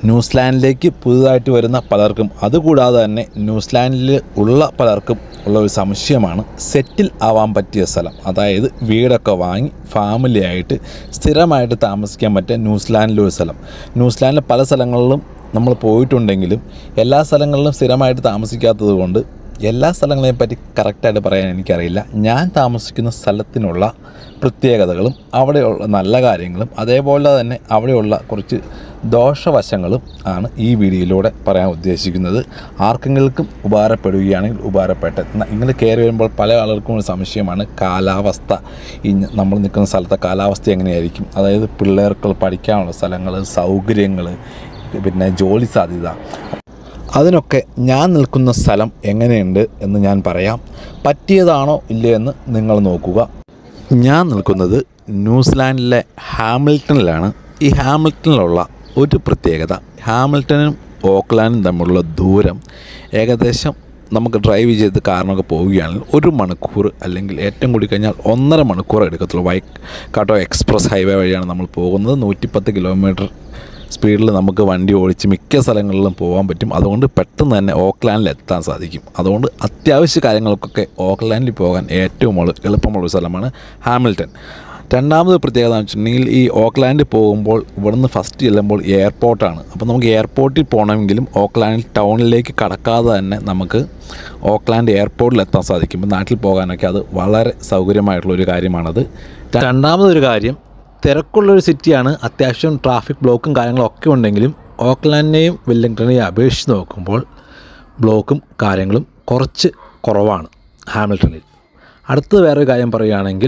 ന്യൂസിലാൻഡിലേക്ക് പുതുതായിട്ട് വരുന്ന പലർക്കും അതുകൂടാതെ തന്നെ ന്യൂസിലാൻഡിൽ ഉള്ള പലർക്കും ഉള്ള ഒരു സംശയമാണ് സെറ്റിൽ ആവാൻ പറ്റിയ സ്ഥലം അതായത് വീടൊക്കെ വാങ്ങി ഫാമിലി ആയിട്ട് സ്ഥിരമായിട്ട് താമസിക്കാൻ പറ്റിയ ന്യൂസിലാൻഡിലെ ഒരു സ്ഥലം ന്യൂസിലാൻഡിലെ പല സ്ഥലങ്ങളിലും നമ്മൾ പോയിട്ടുണ്ടെങ്കിലും എല്ലാ സ്ഥലങ്ങളിലും സ്ഥിരമായിട്ട് താമസിക്കാത്തത് കൊണ്ട് എല്ലാ സ്ഥലങ്ങളെയും പറ്റി കറക്റ്റായിട്ട് പറയാൻ എനിക്കറിയില്ല ഞാൻ താമസിക്കുന്ന സ്ഥലത്തിനുള്ള പ്രത്യേകതകളും അവിടെയുള്ള നല്ല കാര്യങ്ങളും അതേപോലെ തന്നെ അവിടെയുള്ള കുറച്ച് ദോഷവശങ്ങളും ആണ് ഈ വീഡിയോയിലൂടെ പറയാൻ ഉദ്ദേശിക്കുന്നത് ആർക്കെങ്കിലും ഉപകാരപ്പെടുകയാണെങ്കിൽ ഉപകാരപ്പെട്ട നിങ്ങൾ കയറി വരുമ്പോൾ പല ആളുകൾക്കും ഒരു സംശയമാണ് കാലാവസ്ഥ ഈ നമ്മൾ നിൽക്കുന്ന സ്ഥലത്തെ കാലാവസ്ഥ എങ്ങനെയായിരിക്കും അതായത് പിള്ളേർക്ക് പഠിക്കാനുള്ള സ്ഥലങ്ങൾ സൗകര്യങ്ങൾ പിന്നെ ജോലി സാധ്യത അതിനൊക്കെ ഞാൻ നിൽക്കുന്ന സ്ഥലം എങ്ങനെയുണ്ട് എന്ന് ഞാൻ പറയാം പറ്റിയതാണോ ഇല്ലയെന്ന് നിങ്ങൾ നോക്കുക ഞാൻ നിൽക്കുന്നത് ന്യൂസിലാൻഡിലെ ഹാമിൽട്ടണിലാണ് ഈ ഹാമിൽട്ടണിലുള്ള ഒരു പ്രത്യേകത ഹാമിൽട്ടണും ഓക്ലാൻഡും തമ്മിലുള്ള ദൂരം ഏകദേശം നമുക്ക് ഡ്രൈവ് ചെയ്ത് കാറിനൊക്കെ പോവുകയാണെങ്കിൽ ഒരു മണിക്കൂർ അല്ലെങ്കിൽ ഏറ്റവും കൂടി കഴിഞ്ഞാൽ ഒന്നര മണിക്കൂർ എടുക്കത്തുള്ളൂ വൈക്ക് കാട്ടോ എക്സ്പ്രസ് ഹൈവേ വഴിയാണ് നമ്മൾ പോകുന്നത് നൂറ്റിപ്പത്ത് കിലോമീറ്റർ സ്പീഡിൽ നമുക്ക് വണ്ടി ഓടിച്ച് മിക്ക സ്ഥലങ്ങളിലും പോകാൻ പറ്റും അതുകൊണ്ട് പെട്ടെന്ന് തന്നെ ഓക്ലാൻഡിൽ എത്താൻ സാധിക്കും അതുകൊണ്ട് അത്യാവശ്യ കാര്യങ്ങൾക്കൊക്കെ ഓക്ലാൻഡിൽ പോകാൻ ഏറ്റവും എളു- എളുപ്പമുള്ള ഒരു സ്ഥലമാണ് ഹാമിൽട്ടൺ രണ്ടാമത് പ്രത്യേകത എന്ന് വെച്ചിട്ടുണ്ടെങ്കിൽ ഈ ഓക്ലാൻഡിൽ പോകുമ്പോൾ ഇവിടുന്ന് ഫസ്റ്റ് ചെല്ലുമ്പോൾ എയർപോർട്ടാണ് അപ്പോൾ നമുക്ക് എയർപോർട്ടിൽ പോകണമെങ്കിലും ഓക്ലാൻഡ് ടൗണിലേക്ക് കടക്കാതെ തന്നെ നമുക്ക് ഓക്ലാൻഡ് എയർപോർട്ടിൽ എത്താൻ സാധിക്കും ഇപ്പോൾ നാട്ടിൽ പോകാനൊക്കെ അത് വളരെ സൗകര്യമായിട്ടുള്ളൊരു കാര്യമാണത് രണ്ടാമതൊരു കാര്യം തിരക്കുള്ളൊരു സിറ്റിയാണ് അത്യാവശ്യം ട്രാഫിക് ബ്ലോക്കും കാര്യങ്ങളൊക്കെ ഉണ്ടെങ്കിലും ഓക്ലാൻഡിനെയും വെല്ലിംഗ്ടണെയും അപേക്ഷിച്ച് നോക്കുമ്പോൾ ബ്ലോക്കും കാര്യങ്ങളും കുറച്ച് കുറവാണ് ഹാമിൽട്ടണിൽ അടുത്തത് വേറൊരു കാര്യം പറയുകയാണെങ്കിൽ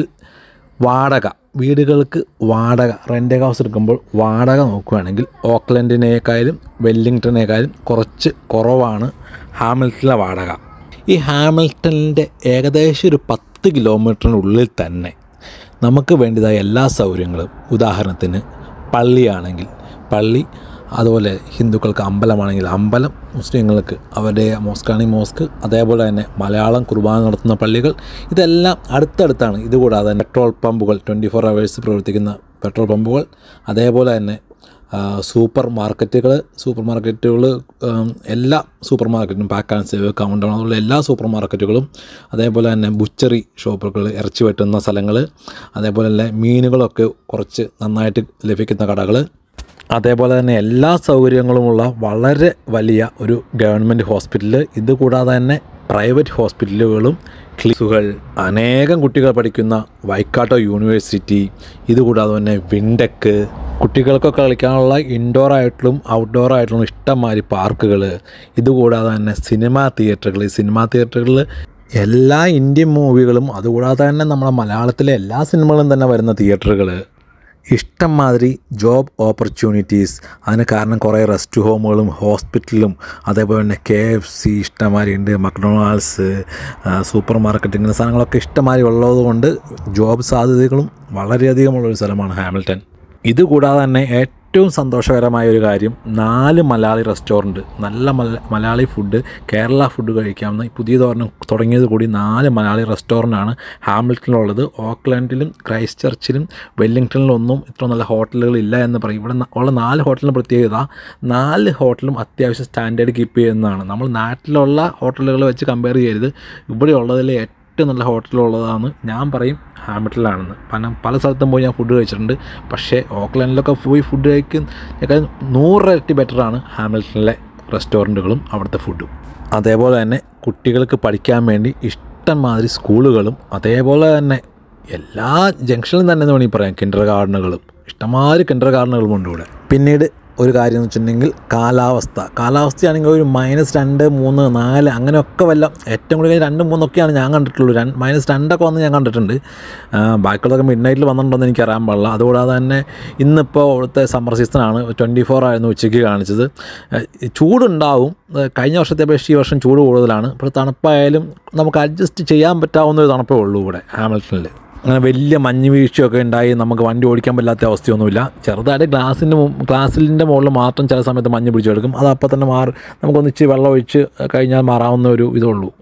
വാടക വീടുകൾക്ക് വാടക റെൻ്റ് ഹൗസ് എടുക്കുമ്പോൾ വാടക നോക്കുകയാണെങ്കിൽ ഓക്ലൻഡിനേക്കാളും വെല്ലിംഗ്ടണേക്കാളും കുറച്ച് കുറവാണ് ഹാമിൽട്ടണിലെ വാടക ഈ ഹാമിൽട്ടണിൻ്റെ ഏകദേശം ഒരു പത്ത് കിലോമീറ്ററിനുള്ളിൽ തന്നെ നമുക്ക് വേണ്ടതായ എല്ലാ സൗകര്യങ്ങളും ഉദാഹരണത്തിന് പള്ളിയാണെങ്കിൽ പള്ളി അതുപോലെ ഹിന്ദുക്കൾക്ക് അമ്പലമാണെങ്കിൽ അമ്പലം മുസ്ലിങ്ങൾക്ക് അവരുടെ മോസ്കാണി മോസ്ക് അതേപോലെ തന്നെ മലയാളം കുർബാന നടത്തുന്ന പള്ളികൾ ഇതെല്ലാം അടുത്തടുത്താണ് ഇതുകൂടാതെ പെട്രോൾ പമ്പുകൾ ട്വൻറ്റി ഫോർ അവേഴ്സ് പ്രവർത്തിക്കുന്ന പെട്രോൾ പമ്പുകൾ അതേപോലെ തന്നെ ആ, സൂപ്പർ മാർക്കറ്റുകൾ സൂപ്പർ മാർക്കറ്റുകൾ ഉം, എല്ലാ സൂപ്പർ മാർക്കറ്റും പാക്ക് ആൻഡ് സേവ് കൗണ്ടർ അതുള്ള എല്ലാ സൂപ്പർ മാർക്കറ്റുകളും അതേപോലെ തന്നെ ബുച്ചറി ഷോപ്പുകൾ ഇറച്ചി വെട്ടുന്ന സ്ഥലങ്ങൾ അതേപോലെ തന്നെ മീനുകളൊക്കെ കുറച്ച് നന്നായിട്ട് ലഭിക്കുന്ന കടകൾ അതേപോലെ തന്നെ എല്ലാ സൗകര്യങ്ങളുമുള്ള വളരെ വലിയ ഒരു ഗവൺമെൻറ് ഹോസ്പിറ്റൽ ഇതുകൂടാതെ തന്നെ പ്രൈവറ്റ് ഹോസ്പിറ്റലുകളും ക്ലിസുകൾ അനേകം കുട്ടികൾ പഠിക്കുന്ന വൈക്കാട്ടോ യൂണിവേഴ്സിറ്റി ഇതുകൂടാതെ തന്നെ വിൻഡെക്ക് കുട്ടികൾക്കൊക്കെ കളിക്കാനുള്ള ഇൻഡോർ ആയിട്ടുള്ള ഔട്ട്ഡോർ ആയിട്ടുള്ള ഇഷ്ടംമാതിരി പാർക്കുകൾ ഇതുകൂടാതെ തന്നെ സിനിമാ തിയേറ്ററുകൾ ഈ സിനിമാ തിയേറ്ററുകളിൽ എല്ലാ ഇന്ത്യൻ മൂവികളും അതുകൂടാതെ തന്നെ നമ്മുടെ മലയാളത്തിലെ എല്ലാ സിനിമകളും തന്നെ വരുന്ന തിയേറ്ററുകൾ ഇഷ്ടംമാതിരി ജോബ് ഓപ്പർച്യൂണിറ്റീസ് അതിന് കാരണം കുറേ റെസ്റ്റ് ഹോമുകളും ഹോസ്പിറ്റലും അതേപോലെ തന്നെ കെ എഫ് സി ഇഷ്ടംമാതിരി ഉണ്ട് മക്ഡൊണാൾഡ്സ് സൂപ്പർ മാർക്കറ്റ് ഇങ്ങനെ സാധനങ്ങളൊക്കെ ഇഷ്ടംമാതിരി ഉള്ളതുകൊണ്ട് ജോബ് സാധ്യതകളും വളരെയധികം ഉള്ളൊരു സ്ഥലമാണ് ഹാമിൽട്ടൺ ഇതുകൂടാതെ തന്നെ ഏറ്റവും സന്തോഷകരമായ ഒരു കാര്യം നാല് മലയാളി റെസ്റ്റോറൻറ്റ് നല്ല മല മലയാളി ഫുഡ് കേരള ഫുഡ് കഴിക്കാവുന്ന ഈ പുതിയ തോരണം തുടങ്ങിയത് കൂടി നാല് മലയാളി റെസ്റ്റോറൻ്റാണ് ഹാമിൽട്ടണിലുള്ളത് ഓക്ലാൻഡിലും ക്രൈസ്റ്റ് ചർച്ചിലും വെല്ലിംഗ്ടണിലും ഒന്നും ഇത്ര നല്ല ഹോട്ടലുകൾ ഇല്ല എന്ന് പറയും ഇവിടെ ന- ഉള്ള നാല് ഹോട്ടലിന് പ്രത്യേകത നാല് ഹോട്ടലും അത്യാവശ്യം സ്റ്റാൻഡേർഡ് കീപ്പ് ചെയ്യുന്നതാണ് നമ്മൾ നാട്ടിലുള്ള ഹോട്ടലുകൾ വെച്ച് കമ്പയർ ചെയ്യരുത് ഇവിടെ ഉള്ളതിൽ ഏറ്റവും നല്ല ഹോട്ടലുള്ളതാണ് ഞാൻ പറയും ഹാമിൽട്ടണിലാണെന്ന് പല പല സ്ഥലത്തും പോയി ഞാൻ ഫുഡ് കഴിച്ചിട്ടുണ്ട് പക്ഷേ ഓക്ലാൻഡിലൊക്കെ പോയി ഫുഡ് കഴിക്കുന്നതിനേക്കാൾ നൂറിരട്ടി ബെറ്ററാണ് ഹാമിൽട്ടണിലെ റെസ്റ്റോറൻറ്റുകളും അവിടുത്തെ ഫുഡും അതേപോലെ തന്നെ കുട്ടികൾക്ക് പഠിക്കാൻ വേണ്ടി ഇഷ്ടംമാതിരി സ്കൂളുകളും അതേപോലെ തന്നെ എല്ലാ ജംഗ്ഷനിലും തന്നെ എന്ന് വേണമെങ്കിൽ പറയാം കിൻഡർ ഗാർഡനുകളും ഇഷ്ടംമാതിരി കിൻഡർ ഗാർഡനുകളും ഉണ്ട് ഇവിടെ പിന്നീട് ഒരു കാര്യം എന്ന് വെച്ചിട്ടുണ്ടെങ്കിൽ കാലാവസ്ഥ കാലാവസ്ഥയാണെങ്കിൽ ഒരു മൈനസ് രണ്ട് മൂന്ന് നാല് അങ്ങനെയൊക്കെ വല്ല ഏറ്റവും കൂടുതൽ രണ്ട് മൂന്നൊക്കെയാണ് ഞാൻ കണ്ടിട്ടുള്ളൂ രണ്ട് മൈനസ് രണ്ടൊക്കെ വന്ന് ഞാൻ കണ്ടിട്ടുണ്ട് ആ, ബാക്കിയുള്ളതൊക്കെ മിഡ് നൈറ്റിൽ വന്നിട്ടുണ്ടോയെന്ന് എനിക്ക് അറിയാൻ പാടില്ല അതുകൂടാതെ തന്നെ ഇന്നിപ്പോൾ അവിടുത്തെ സമ്മർ സീസണാണ് ട്വൻറ്റി ഫോർ ആയിരുന്നു ഉച്ചയ്ക്ക് കാണിച്ചത് ആ, ഈ ചൂടുണ്ടാവും ആ, കഴിഞ്ഞ വർഷത്തെ അപേക്ഷിച്ച് ഈ വർഷം ചൂട് കൂടുതലാണ് ഇപ്പോൾ തണുപ്പായാലും നമുക്ക് അഡ്ജസ്റ്റ് ചെയ്യാൻ പറ്റാവുന്ന ഒരു തണുപ്പേ ഉള്ളൂ ഇവിടെ ഹാമിൽട്ടണിൽ അങ്ങനെ വലിയ മഞ്ഞ് വീഴ്ചയൊക്കെ ഉണ്ടായി നമുക്ക് വണ്ടി ഓടിക്കാൻ പറ്റാത്ത അവസ്ഥയൊന്നുമില്ല ചെറുതായിട്ട് ഗ്ലാസിൻ്റെ ഗ്ലാസിൻ്റെ മുകളിൽ മാത്രം ചില സമയത്ത് മഞ്ഞ് പിടിച്ചെടുക്കും അത് അപ്പോൾ തന്നെ മാറി നമുക്കൊന്ന് ഇച്ചിരി വെള്ളം ഒഴിച്ച് കഴിഞ്ഞാൽ മാറാവുന്ന ഒരു ഇതുള്ളൂ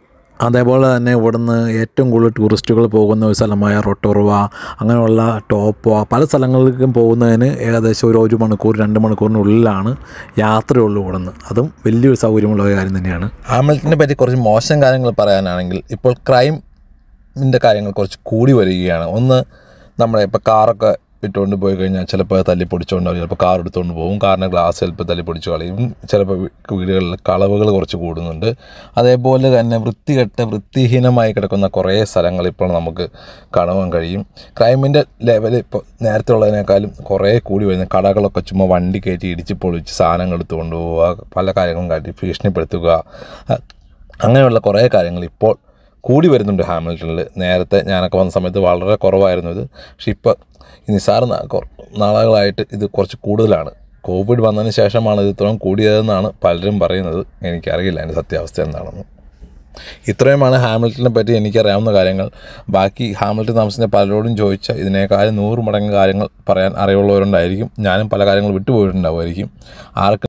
അതേപോലെ തന്നെ ഇവിടുന്ന് ഏറ്റവും കൂടുതൽ ടൂറിസ്റ്റുകൾ പോകുന്ന ഒരു സ്ഥലമായ റൊട്ടോറുവ അങ്ങനെയുള്ള ടോപ്പോ പല സ്ഥലങ്ങളിലേക്കും പോകുന്നതിന് ഏകദേശം ഒരു ഒരു മണിക്കൂർ രണ്ട് മണിക്കൂറിനുള്ളിലാണ് യാത്രയുള്ളൂ ഇവിടുന്ന് അതും വലിയൊരു സൗകര്യമുള്ള ഒരു കാര്യം തന്നെയാണ് ഹാമിൽട്ടനെ പറ്റി കുറച്ച് മോശം കാര്യങ്ങൾ പറയാനാണെങ്കിൽ ഇപ്പോൾ ക്രൈമിൻ്റെ കാര്യങ്ങൾ കുറച്ച് കൂടി വരികയാണ് ഒന്ന് നമ്മുടെ ഇപ്പോൾ കാറൊക്കെ ഇട്ടുകൊണ്ട് പോയി കഴിഞ്ഞാൽ ചിലപ്പോൾ തല്ലി പൊടിച്ചുകൊണ്ടാവും ചിലപ്പോൾ കാർ എടുത്തുകൊണ്ട് പോകും കാറിൻ്റെ ഗ്ലാസ് ചിലപ്പോൾ തല്ലി പൊടിച്ച് കളയും ചിലപ്പോൾ വീ- വീടുകളിൽ കളവുകൾ കുറച്ച് കൂടുന്നുണ്ട് അതേപോലെ തന്നെ വൃത്തികെട്ട വൃത്തിഹീനമായി കിടക്കുന്ന കുറേ സ്ഥലങ്ങൾ ഇപ്പോൾ നമുക്ക് കാണുവാൻ കഴിയും ക്രൈമിൻ്റെ ലെവൽ ഇപ്പോൾ നേരത്തെ ഉള്ളതിനേക്കാളും കുറേ കൂടി വരുന്ന കടകളൊക്കെ ചുമ്മാ വണ്ടി കയറ്റി ഇടിച്ച് പൊളിച്ച് സാധനങ്ങൾ എടുത്തുകൊണ്ട് പോവുക പല കാര്യങ്ങളും കാട്ടി ഭീഷണിപ്പെടുത്തുക അ- അങ്ങനെയുള്ള കുറേ കാര്യങ്ങൾ ഇപ്പോൾ കൂടി വരുന്നുണ്ട് ഹാമിൽട്ടണിൽ നേരത്തെ ഞാനൊക്കെ വന്ന സമയത്ത് വളരെ കുറവായിരുന്നു ഇത് പക്ഷെ ഇപ്പോൾ ഈ നിസ്സാര നാ- കൊ- നാളുകളായിട്ട് ഇത് കുറച്ച് കൂടുതലാണ് കോവിഡ് വന്നതിന് ശേഷമാണ് ഇത് ഇത്രയും കൂടിയതെന്നാണ് പലരും പറയുന്നത് എനിക്കറിയില്ല അതിൻ്റെ സത്യാവസ്ഥ എന്താണെന്ന് ഇത്രയുമാണ് ഹാമിൽട്ടനെ പറ്റി എനിക്കറിയാവുന്ന കാര്യങ്ങൾ ബാക്കി ഹാമിൽട്ടൺ താമസിക്കുന്ന പലരോടും ചോദിച്ചാൽ ഇതിനേക്കാളും നൂറ് മടങ്ങ് കാര്യങ്ങൾ പറയാൻ അറിവുള്ളവരുണ്ടായിരിക്കും ഞാനും പല കാര്യങ്ങൾ വിട്ടുപോയിട്ടുണ്ടാവുമായിരിക്കും ആർക്ക്